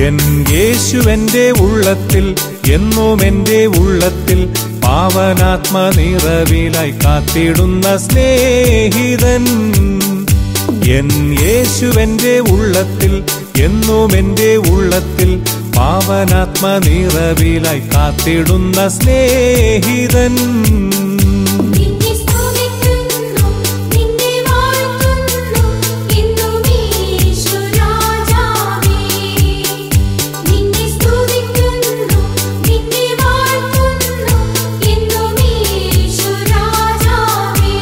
N യേശുവെന്റെ ഉള്ളത്തിൽ എന്നും എന്റെ ഉള്ളത്തിൽ പാവനാത്മ നിറവിലായി കാത്തിടുന്ന സ്നേഹിതൻ എൻ യേശുവെന്റെ ഉള്ളത്തിൽ എന്നും എന്റെ ഉള്ളത്തിൽ പാവനാത്മ നിറവിലായി കാത്തിടുന്ന സ്നേഹിതൻ നിന്നെ സ്തുതിക്കുന്നു നിന്നെ വാഴ്ത്തുന്നു എന്നും യേശുരാജാവേ നിന്നെ സ്തുതിക്കുന്നു നിന്നെ വാഴ്ത്തുന്നു എന്നും യേശുരാജാവേ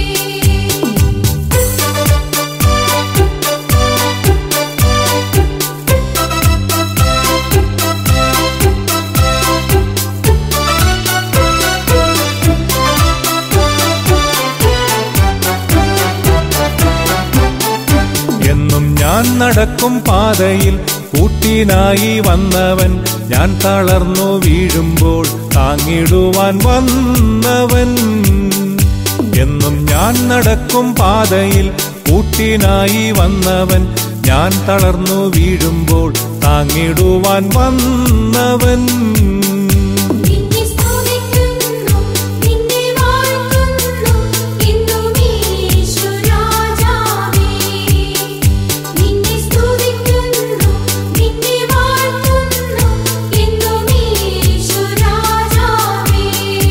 എന്നും ഞാൻ നടക്കും പാതയിൽ കൂട്ടിനായി വന്നവൻ ഞാൻ തളർന്നു വീഴുമ്പോൾ താങ്ങിടുവാൻ വന്നവൻ എന്നും ഞാൻ നടക്കും പാതയിൽ കൂട്ടിനായി വന്നവൻ ഞാൻ തളർന്നു വീഴുമ്പോൾ താങ്ങിടുവാൻ വന്നവൻ നിന്നെ സ്തുതിക്കുന്നു നിന്നെ വാഴ്ത്തുന്നു എന്നും യേശുരാജാവേ നിന്നെ സ്തുതിക്കുന്നു നിന്നെ വാഴ്ത്തുന്നു എന്നും യേശുരാജാവേ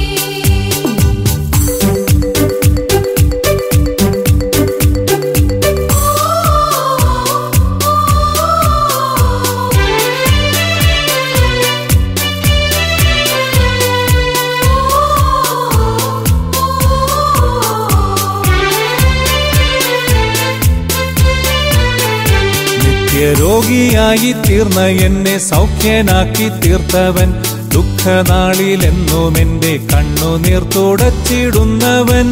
നിത്യരോഗിയായി തീർന്ന എന്നെ സൗഖ്യനാക്കി തീർത്തവൻ ദുഃഖനാളിലെന്നും എന്റെ കണ്ണുനീർ തുടച്ചിടുന്നവൻ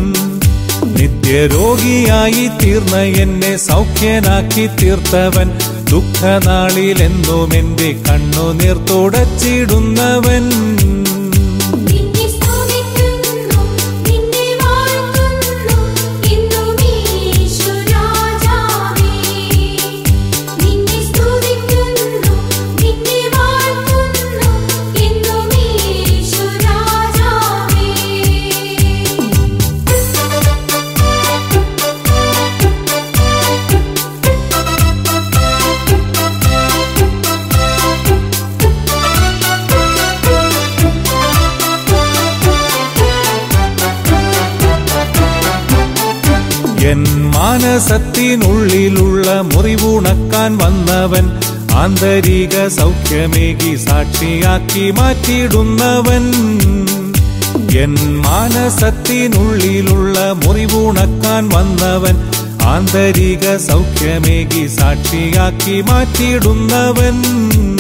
നിത്യരോഗിയായി തീർന്ന എന്നെ സൗഖ്യനാക്കി തീർത്തവൻ ദുഃഖനാളിലെന്നും എന്റെ കണ്ണുനീർ തുടച്ചിടുന്നവൻ നിന്നെ സ്തുതിക്കുന്നു നിന്നെ വാഴ്ത്തുന്നു എന്നും യേശുരാജാവേ നിന്നെ സ്തുതിക്കുന്നു നിന്നെ വാഴ്ത്തുന്നു എന്നും യേശുരാജാവേ എൻ മാനസത്തിനുള്ളിലുള്ള മുറിവുണക്കാൻ വന്നവൻ ആന്തരിക സൗഖ്യമേകി സാക്ഷിയാക്കി മാറ്റിയിടുന്നവൻ എൻ മാനസത്തിനുള്ളിലുള്ള മുറിവുണക്കാൻ വന്നവൻ ആന്തരിക സൗഖ്യമേകി സാക്ഷിയാക്കി മാറ്റിയിടുന്നവൻ